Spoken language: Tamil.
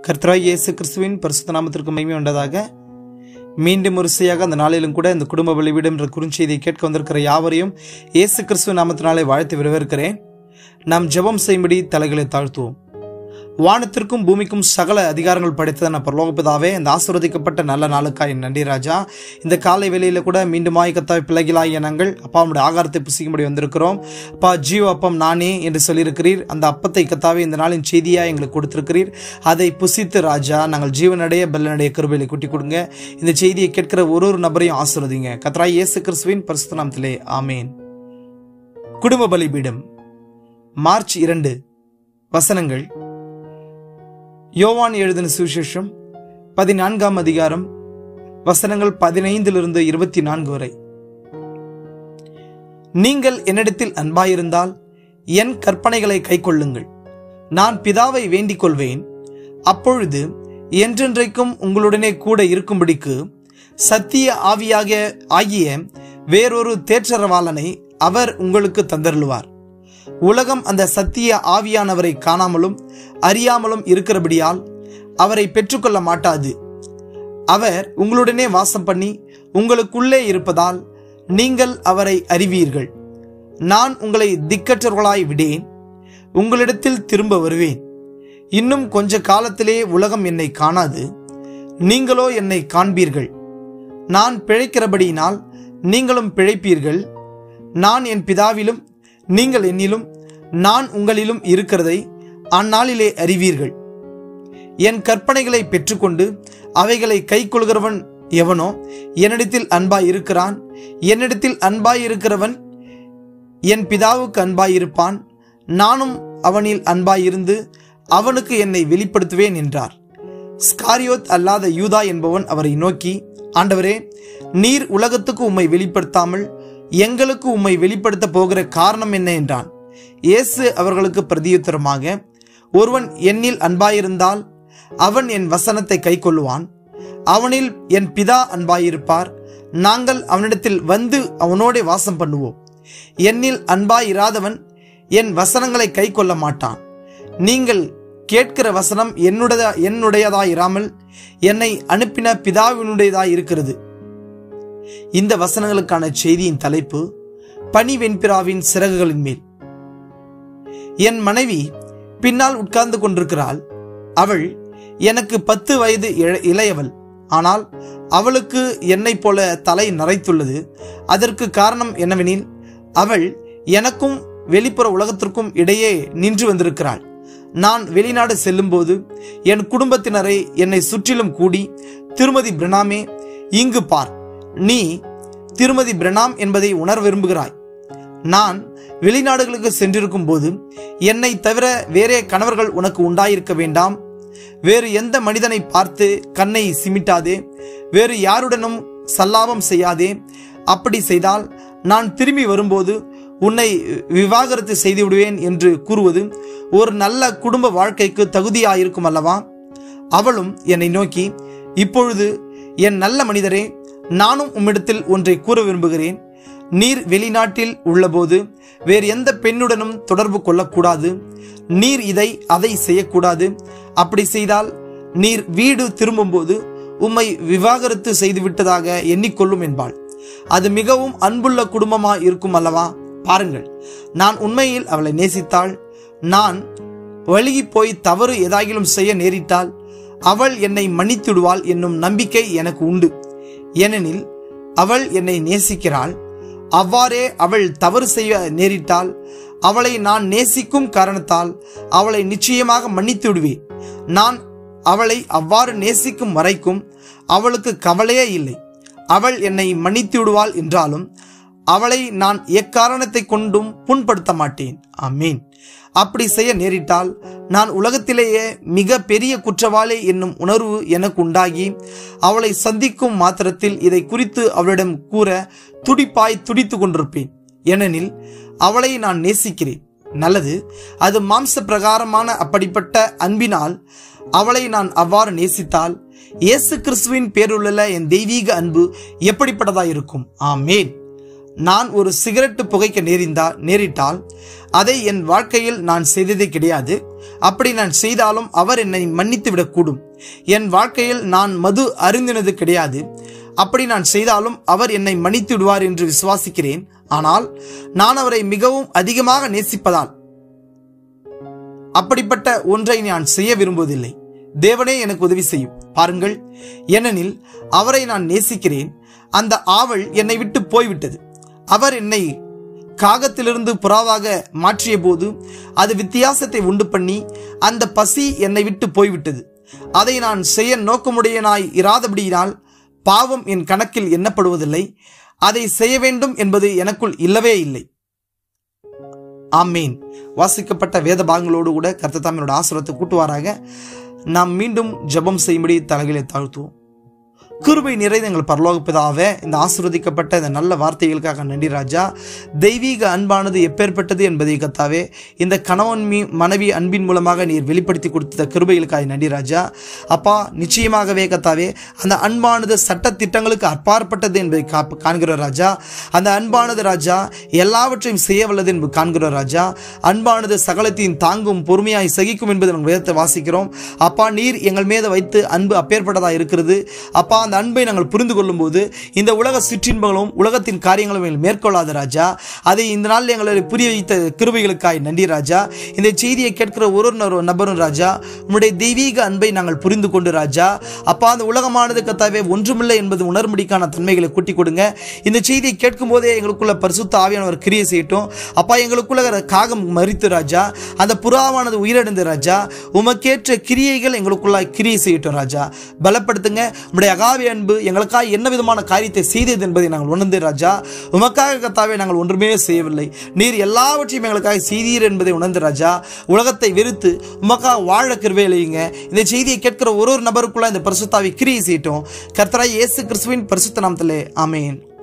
கர்த்தராய் இயேசு கிறிஸ்துவின் பரிசுத்த நாமத்திற்கு மகிமை உண்டதாக மீண்டும் வரிசையாக அந்த நாளிலும் கூட இந்த குடும்ப பலிபீடம் என்ற குறுஞ்செய்தியை கேட்க வந்திருக்கிற யாவரையும் இயேசு கிறிஸ்துவ நாமத்தினாலே வாழ்த்து வரவேற்கிறேன் நாம் ஜெபம் செய்யும்படி தலைகளை தாழ்த்துவோம் வானத்திற்கும் பூமிக்கும் சகல அதிகாரங்கள் படைத்ததான பரலோகபிதாவே இந்த ஆசீர்வதிக்கப்பட்ட நல்ல நாளுக்காய் நன்றி ராஜா இந்த காலை வேளையில கூட மீண்டுமாய் கத்தாய் பிள்ளைகளாகிய நாங்கள் அப்பா உடைய ஆகாரத்தை புசிக்கும்படி வந்திருக்கிறோம் அப்பா ஜீவ அப்பம் நானே என்று சொல்லியிருக்கிறீர் அந்த அப்பத்தை கத்தாவே இந்த நாளின் செய்தியாக எங்களுக்கு கொடுத்திருக்கிறீர் அதை புசித்து ராஜா நாங்கள் ஜீவனடைய பெல்லனடைய கிருபையில கூட்டி கொடுங்க இந்த செய்தியை கேட்கிற ஒரு ஒரு நபரையும் ஆசீர்வதிங்க கத்ராய் இயேசு கிறிஸ்துவின் பரிசுத்த நாமத்திலே ஆமேன் குடும்ப பலிபீடம் மார்ச் இரண்டு வசனங்கள் யோவான் எழுதின சுவிசேஷம் பதினான்காம் அதிகாரம் வசனங்கள் பதினைந்திலிருந்து இருபத்தி நான்கு வரை நீங்கள் என்னிடத்தில் அன்பாயிருந்தால் என் கற்பனைகளை கைக்கொள்ளுங்கள் நான் பிதாவை வேண்டிக் கொள்வேன் அப்பொழுது என்றென்றைக்கும் உங்களுடனே கூட இருக்கும்படிக்கு சத்திய ஆவியாக ஆகிய வேறொரு தேற்றரவாளனை அவர் உங்களுக்கு தந்தருளுவார் உலகம் அந்த சத்திய ஆவியானவரை காணாமலும் அறியாமலும் இருக்கிறபடியால் அவரை பெற்றுக்கொள்ள மாட்டாது அவர் உங்களுடனே வாசம் பண்ணி உங்களுக்குள்ளே இருப்பதால் நீங்கள் அவரை அறிவீர்கள் நான் உங்களை திக்கற்றவர்களாய் விடேன் உங்களிடத்தில் திரும்ப வருவேன் இன்னும் கொஞ்ச காலத்திலே உலகம் என்னை காணாது நீங்களோ என்னை காண்பீர்கள் நான் பிழைக்கிறபடியினால் நீங்களும் பிழைப்பீர்கள் நான் என் பிதாவிலும் நீங்கள் என்னிலும் நான் உங்களிலும் இருக்கிறதை அந்நாளிலே அறிவீர்கள் என் கற்பனைகளை பெற்றுக்கொண்டு அவைகளை கை கொள்கிறவன் எவனோ என்னிடத்தில் அன்பாய் இருக்கிறான் என்னிடத்தில் அன்பாய் இருக்கிறவன் என் பிதாவுக்கு அன்பாய் இருப்பான் நானும் அவனில் அன்பாயிருந்து அவனுக்கு என்னை வெளிப்படுத்துவேன் என்றார் ஸ்காரியோத் அல்லாத யூதா என்பவன் அவரை நோக்கி ஆண்டவரே நீர் உலகத்துக்கு உம்மை வெளிப்படுத்தாமல் எங்களுக்கு உம்மை வெளிப்படுத்த போகிற காரணம் என்ன என்றான் இயேசு அவர்களுக்கு பிரதியுத்தரமாக ஒருவன் என்னில் அன்பாயிருந்தால் அவன் என் வசனத்தை கைக்கொள்ளுவான் அவனில் என் பிதா அன்பாயிருப்பார் நாங்கள் அவனிடத்தில் வந்து அவனோட வாசம் பண்ணுவோம் என்னில் அன்பாயிராதவன் என் வசனங்களை கை கொள்ள மாட்டான் நீங்கள் கேட்கிற வசனம் என்னுடைய என்னுடையதாயிராமல் என்னை அனுப்பின பிதாவினுடையதாய் இருக்கிறது இந்த வசனங்களுக்கான செய்தியின் தலைப்பு பனி வெண்பிராவின் சிறகுகளின் மேல் என் மனைவி பின்னால் உட்கார்ந்து கொண்டிருக்கிறாள் அவள் எனக்கு பத்து வயது இள- இளையவள் ஆனால் அவளுக்கு என்னைப் போல தலை நரைத்துள்ளது அதற்கு காரணம் என்னவெனில் அவள் எனக்கும் வெளிப்புற உலகத்திற்கும் இடையே நின்று வந்திருக்கிறாள் நான் வெளிநாடு செல்லும்போது என் குடும்பத்தினரை என்னை சுற்றிலும் கூடி திருமதி பிரணாமே இங்கு பார் நீ திருமதி பிரணாம் என்பதை உணர விரும்புகிறாய் நான் வெளிநாடுகளுக்கு சென்றிருக்கும் போது என்னை தவிர வேறே கணவர்கள் உனக்கு உண்டாயிருக்க வேண்டாம் வேறு எந்த மனிதனை பார்த்து கண்ணை சிமிட்டாதே வேறு யாருடனும் சல்லாபம் செய்யாதே அப்படி செய்தால் நான் திரும்பி வரும்போது உன்னை விவாகரத்து செய்து விடுவேன் என்று கூறுவது ஒரு நல்ல குடும்ப வாழ்க்கைக்கு தகுதியாயிருக்கும் அல்லவா அவளும் என்னை நோக்கி இப்பொழுது என் நல்ல மனிதரே நானும் உம்மிடத்தில் ஒன்றை கூற விரும்புகிறேன் நீர் வெளிநாட்டில் உள்ளபோது வேறு எந்த பெண்ணுடனும் தொடர்பு கொள்ளக்கூடாது நீர் இதை அதை செய்யக்கூடாது அப்படி செய்தால் நீர் வீடு திரும்பும்போது உம்மை விவாகரத்து செய்து விட்டதாக எண்ணிக்கொள்ளும் என்பாள் அது மிகவும் அன்புள்ள குடும்பமா இருக்கும் அல்லவா பாருங்கள் நான் உண்மையில் அவளை நேசித்தாள் நான் வழுகி போய் தவறு ஏதாகிலும் செய்ய நேரிட்டால் அவள் என்னை மன்னித்துடுவாள் என்னும் நம்பிக்கை எனக்கு உண்டு ஏனெனில் அவள் என்னை நேசிக்கிறாள் அவ்வாறே அவள் தவறு செய்ய நேரிட்டால் அவளை நான் நேசிக்கும் காரணத்தால் அவளை நிச்சயமாக மன்னித்து விடுவேன் நான் அவளை அவ்வாறு நேசிக்கும் வரைக்கும் அவளுக்கு கவலையே இல்லை அவள் என்னை மன்னித்து விடுவாள் என்றாலும் அவளை நான் எக்காரணத்தை கொண்டும் புண்படுத்த மாட்டேன் ஆமீன் அப்படி செய்ய நேரிட்டால் நான் உலகத்திலேயே மிக பெரிய குற்றவாளி என்னும் உணர்வு எனக்கு உண்டாகி அவளை சந்திக்கும் மாத்திரத்தில் இதை குறித்து அவளிடம் கூற துடிப்பாய் துடித்து கொண்டிருப்பேன் ஏனெனில் அவளை நான் நேசிக்கிறேன் நல்லது அது மாம்ச பிரகாரமான அப்படிப்பட்ட அன்பினால் அவளை நான் அவ்வாறு நேசித்தால் இயேசு கிறிஸ்துவின் பேருள்ள என் தெய்வீக அன்பு எப்படிப்பட்டதா இருக்கும் ஆமேன் நான் ஒரு சிகரெட்டு புகைக்க நேரிந்தா நேரிட்டால் அதை என் வாழ்க்கையில் நான் செய்ததே கிடையாது அப்படி நான் செய்தாலும் அவர் என்னை மன்னித்து விடக்கூடும் என் வாழ்க்கையில் நான் மது அருந்தினது கிடையாது அப்படி நான் செய்தாலும் அவர் என்னை மன்னித்து விடுவார் என்று விசுவாசிக்கிறேன் ஆனால் நான் அவரை மிகவும் அதிகமாக நேசிப்பதால் அப்படிப்பட்ட ஒன்றை நான் செய்ய விரும்புவதில்லை தேவனே எனக்கு உதவி செய்யும் பாருங்கள் ஏனெனில் அவரை நான் நேசிக்கிறேன் அந்த ஆவல் என்னை விட்டு போய்விட்டது அவர் என்னை காகத்திலிருந்து புறாவாக மாற்றிய போது அது வித்தியாசத்தை உண்டு பண்ணி அந்த பசி என்னை விட்டு போய்விட்டது அதை நான் செய்ய நோக்கமுடையனாய் இராதபடியினால் பாவம் என் கணக்கில் எண்ணப்படுவதில்லை அதை செய்ய வேண்டும் என்பது எனக்குள் இல்லவே இல்லை ஆமீன் வாசிக்கப்பட்ட வேத பாகங்களோடு கூட கர்த்தத்தாமினோட ஆசிரத்தை கூட்டுவாராக நாம் மீண்டும் ஜெபம் செய்யும்படி தலைகளை தாழ்த்துவோம் கிருபை நிறைந்த எங்கள் பரலோக பிதாவே இந்த ஆசிர்வதிக்கப்பட்ட இந்த நல்ல வார்த்தைகளுக்காக நன்றி ராஜா தெய்வீக அன்பானது எப்பேற்பட்டது என்பதை கத்தாவே இந்த கணவன் மீ மனைவி அன்பின் மூலமாக நீர் வெளிப்படுத்தி கொடுத்த கிருபைகளுக்காக நன்றி ராஜா அப்பா நிச்சயமாகவே கத்தாவே அந்த அன்பானது சட்ட திட்டங்களுக்கு அப்பாற்பட்டது என்பதை கா- காண்கிறோம் ராஜா அந்த அன்பானது ராஜா எல்லாவற்றையும் செய்ய வல்லது என்பது காண்கிறோம் ராஜா அன்பானது சகலத்தையும் தாங்கும் பொறுமையாய் சகிக்கும் என்பதை நாங்கள் வேதத்தை வாசிக்கிறோம் அப்பா நீர் எங்கள் மீது வைத்து அன்பு அப்பேற்பட்டதா இருக்கிறது அப்பா அந்த அன்பை நாங்கள் புரிந்து கொள்ளும்போது இந்த உலக சிற்றின்பங்களும் உலகத்தின் காரியங்களும் எங்கள் மேற்கொள்ளாத ராஜா அதை இந்த நாளில் எங்களை புரிய வைத்த கிருபைகளுக்காய் நன்றி ராஜா இந்த செய்தியை கேட்கிற ஒரு ஒரு நபரும் ராஜா உம்முடைய தெய்வீக அன்பை நாங்கள் புரிந்து கொண்டு ராஜா அப்பா அந்த உலகமானது கத்தாவே ஒன்றுமில்லை என்பது உணர்முடிக்கான தன்மைகளை கூட்டி கொடுங்க இந்த செய்தியை கேட்கும் போதே எங்களுக்குள்ள பரிசுத்த ஆவியானவர் கிரியை செய்யட்டும் அப்பா எங்களுக்குள்ள காகம் மறித்து ராஜா அந்த புறாவானது உயிரிழந்து ராஜா உமக்கேற்ற கிரியைகள் எங்களுக்குள்ள கிரியை செய்யட்டும் ராஜா பலப்படுத்துங்க உம்முடைய அகாவி அன்பு எங்களுக்காக என்ன விதமான காரியத்தை செய்தது என்பதை நாங்கள் உணர்ந்து ராஜா உமக்காக கத்தாவே நாங்கள் ஒன்றுமே செய்யவில்லை நீர் எல்லாவற்றையும் எங்களுக்காக செய்தீர் என்பதை உணர்ந்து ராஜா உலகத்தை வெறுத்து உமக்காக வாழ கிருவையிலையுங்க இந்த செய்தியை கேட்கிற ஒரு ஒரு நபருக்குள்ள இந்த பரிசுத்தாவி கிரியை செய்யட்டும் கர்த்தராய் இயேசு கிறிஸ்துவின் பரிசுத்த நாமத்திலே ஆமென்